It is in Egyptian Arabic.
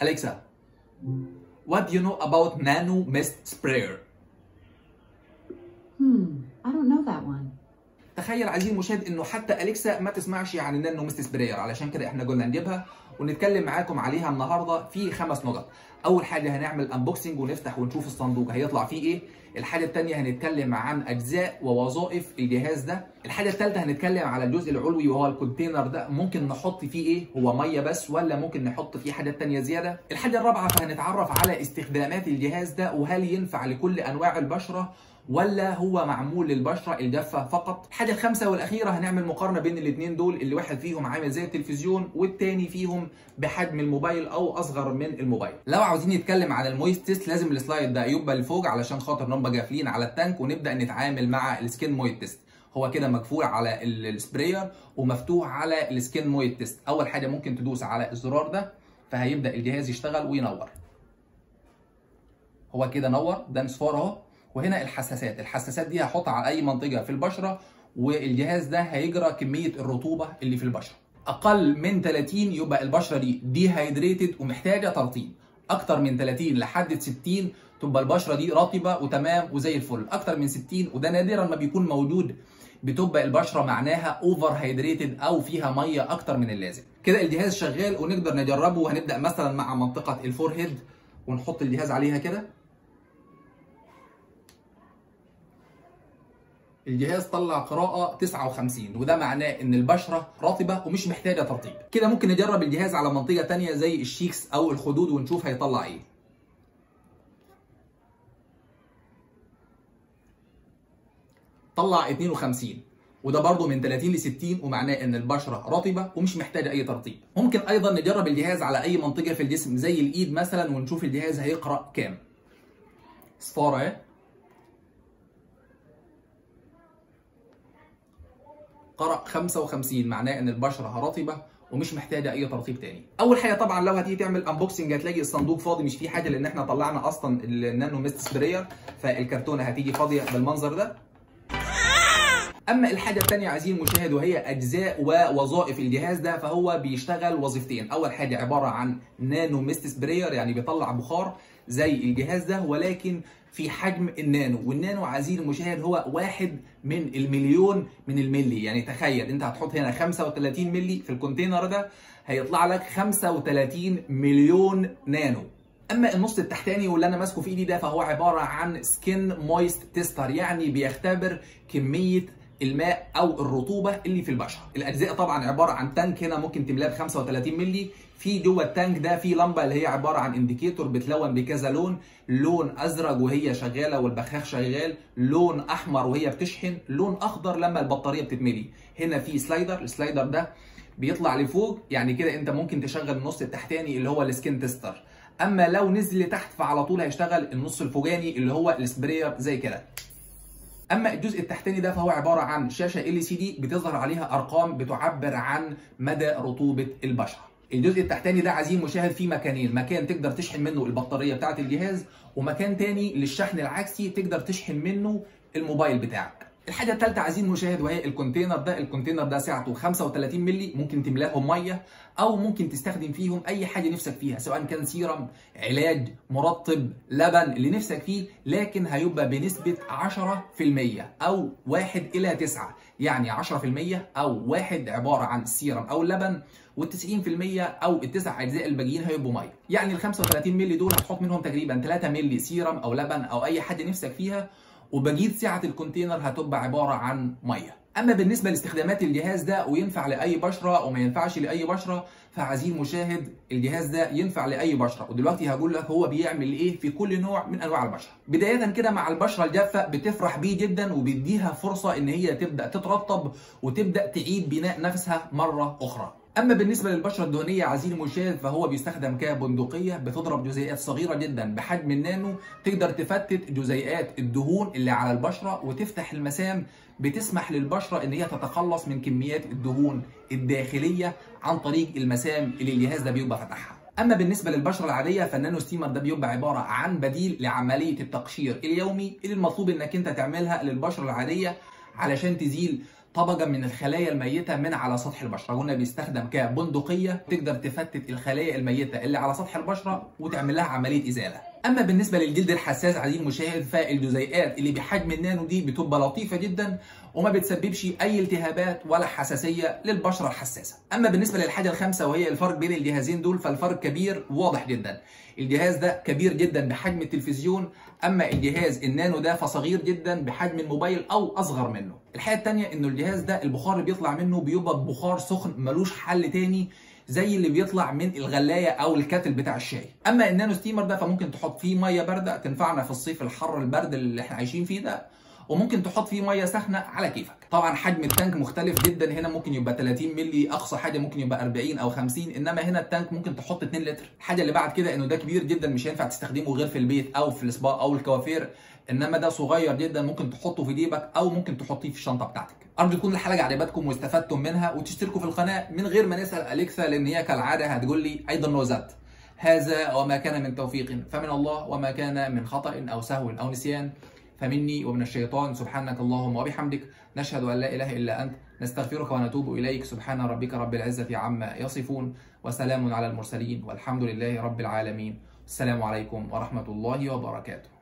Alexa, what do you know about Nano Mist Sprayer? Hmm, I don't know that one. تخيل عزيزي المشاهد انه حتى اليكسا ما تسمعش عن النانو ميست سبراير علشان كده احنا قلنا نجيبها ونتكلم معاكم عليها النهارده في خمس نقط اول حاجه هنعمل انبوكسنج ونفتح ونشوف الصندوق هيطلع فيه ايه الحاجه الثانيه هنتكلم عن اجزاء ووظائف الجهاز ده الحاجه الثالثه هنتكلم على الجزء العلوي وهو الكونتينر ده ممكن نحط فيه ايه هو ميه بس ولا ممكن نحط فيه حاجات ثانيه زياده الحاجه الرابعه فهنتعرف على استخدامات الجهاز ده وهل ينفع لكل انواع البشره ولا هو معمول للبشره الجافه فقط الحاجه الخامسه والاخيره هنعمل مقارنه بين الاثنين دول اللي واحد فيهم عامل زي التلفزيون والتاني فيهم بحجم الموبايل او اصغر من الموبايل لو عاوزين نتكلم عن المويست تيست لازم السلايد ده يبقى لفوق علشان خاطر نبقى قافلين على التانك ونبدا نتعامل مع السكين مويت تيست هو كده مقفول على السبراير ومفتوح على السكين مويت تيست اول حاجه ممكن تدوس على الزرار ده فهيبدا الجهاز يشتغل وينور هو كده نور ده مصفار اهو وهنا الحساسات الحساسات دي هحطها على اي منطقه في البشره والجهاز ده هيجرى كميه الرطوبه اللي في البشره اقل من 30 يبقى البشره دي دي هيدريتد ومحتاجه ترطيب اكتر من 30 لحد 60 تبقى البشره دي رطبه وتمام وزي الفل اكتر من 60 وده نادرا ما بيكون موجود بتبقى البشره معناها اوفر هيدريتد او فيها ميه اكتر من اللازم كده الجهاز شغال ونقدر نجربه وهنبدا مثلا مع منطقه الفور هيد ونحط الجهاز عليها كده الجهاز طلع قراءة 59 وده معناه ان البشرة رطبة ومش محتاجة ترطيب كده ممكن نجرب الجهاز على منطقة تانية زي الشيكس او الخدود ونشوف هيطلع ايه طلع 52 وده برضه من 30 ل 60 ومعناه ان البشره رطبه ومش محتاجه اي ترطيب. ممكن ايضا نجرب الجهاز على اي منطقه في الجسم زي الايد مثلا ونشوف الجهاز هيقرا كام. صفاره اهي قرأ 55 معناه ان البشره رطبه ومش محتاجه اي ترطيب تاني. اول حاجه طبعا لو هتيجي تعمل انبوكسنج هتلاقي الصندوق فاضي مش فيه حاجه لان احنا طلعنا اصلا النانو ميست سبراير فالكرتونه هتيجي فاضيه بالمنظر ده. اما الحاجه الثانيه عايزين المشاهد وهي اجزاء ووظائف الجهاز ده فهو بيشتغل وظيفتين اول حاجه عباره عن نانو ميست سبراير يعني بيطلع بخار زي الجهاز ده ولكن في حجم النانو والنانو عزيزي المشاهد هو واحد من المليون من الملي يعني تخيل انت هتحط هنا 35 ملي في الكونتينر ده هيطلع لك 35 مليون نانو اما النص التحتاني واللي انا ماسكه في ايدي ده فهو عباره عن سكين مويست تيستر يعني بيختبر كميه الماء او الرطوبه اللي في البشره الاجزاء طبعا عباره عن تانك هنا ممكن تملاه ب 35 مللي في جوه التانك ده في لمبه اللي هي عباره عن انديكيتور بتلون بكذا لون لون ازرق وهي شغاله والبخاخ شغال لون احمر وهي بتشحن لون اخضر لما البطاريه بتتملي هنا في سلايدر السلايدر ده بيطلع لفوق يعني كده انت ممكن تشغل النص التحتاني اللي هو السكين تيستر اما لو نزل لتحت فعلى طول هيشتغل النص الفوقاني اللي هو السبراير زي كده اما الجزء التحتاني ده فهو عباره عن شاشه ال سي دي بتظهر عليها ارقام بتعبر عن مدى رطوبه البشره الجزء التحتاني ده عايزين مشاهد فيه مكانين مكان تقدر تشحن منه البطاريه بتاعه الجهاز ومكان تاني للشحن العكسي تقدر تشحن منه الموبايل بتاعك الحاجة الثالثة عايزين مشاهد وهي الكونتينر ده، الكونتينر ده سعته 35 مللي ممكن تملاهم مية أو ممكن تستخدم فيهم أي حاجة نفسك فيها سواء كان سيرم، علاج، مرطب، لبن اللي نفسك فيه لكن هيبقى بنسبة 10% أو 1 إلى 9 يعني 10% أو 1 عبارة عن السيرم أو اللبن وال90% او التسع اجزاء الباقيين هيبقوا ميه يعني ال 35 مللي دول هتحط منهم تقريبا 3 مللي سيرم او لبن او اي حاجه نفسك فيها وبقيه سعه الكونتينر هتبقى عباره عن ميه اما بالنسبه لاستخدامات الجهاز ده وينفع لاي بشره وما ينفعش لاي بشره فعزيزي المشاهد الجهاز ده ينفع لاي بشره ودلوقتي هقول لك هو بيعمل ايه في كل نوع من انواع البشره بدايه كده مع البشره الجافه بتفرح بيه جدا وبيديها فرصه ان هي تبدا تترطب وتبدا تعيد بناء نفسها مره اخرى اما بالنسبه للبشره الدهنيه عزيزي المشاهد فهو بيستخدم كبندقيه بتضرب جزيئات صغيره جدا بحجم النانو تقدر تفتت جزيئات الدهون اللي على البشره وتفتح المسام بتسمح للبشره ان هي تتخلص من كميات الدهون الداخليه عن طريق المسام اللي الجهاز ده بيبقى فتحها اما بالنسبه للبشره العاديه فالنانو ستيمر ده بيبقى عباره عن بديل لعمليه التقشير اليومي اللي المطلوب انك انت تعملها للبشره العاديه علشان تزيل طبقه من الخلايا الميته من على سطح البشره قلنا بيستخدم كبندقيه تقدر تفتت الخلايا الميته اللي على سطح البشره وتعمل لها عمليه ازاله اما بالنسبه للجلد الحساس عزيزي المشاهد فالجزيئات اللي بحجم النانو دي بتبقى لطيفه جدا وما بتسببش اي التهابات ولا حساسيه للبشره الحساسه اما بالنسبه للحاجه الخامسه وهي الفرق بين الجهازين دول فالفرق كبير واضح جدا الجهاز ده كبير جدا بحجم التلفزيون اما الجهاز النانو ده فصغير جدا بحجم الموبايل او اصغر منه الحاجه الثانيه انه الجهاز ده البخار اللي بيطلع منه بيبقى بخار سخن ملوش حل تاني زي اللي بيطلع من الغلايه او الكاتل بتاع الشاي اما النانو ستيمر ده فممكن تحط فيه ميه بارده تنفعنا في الصيف الحر البرد اللي احنا عايشين فيه ده وممكن تحط فيه ميه سخنه على كيفك طبعا حجم التانك مختلف جدا هنا ممكن يبقى 30 مللي اقصى حاجه ممكن يبقى 40 او 50 انما هنا التانك ممكن تحط 2 لتر الحاجه اللي بعد كده انه ده كبير جدا مش هينفع تستخدمه غير في البيت او في السبا او الكوافير انما ده صغير جدا ممكن تحطه في جيبك او ممكن تحطيه في الشنطه بتاعتك ارجو تكون الحلقه عجبتكم واستفدتم منها وتشتركوا في القناه من غير ما نسال اليكسا لان هي كالعاده هتقول لي ايضا نوزات هذا وما كان من توفيق فمن الله وما كان من خطا او سهو او نسيان فمني ومن الشيطان سبحانك اللهم وبحمدك نشهد ان لا اله الا انت نستغفرك ونتوب اليك سبحان ربك رب العزه عما يصفون وسلام على المرسلين والحمد لله رب العالمين السلام عليكم ورحمه الله وبركاته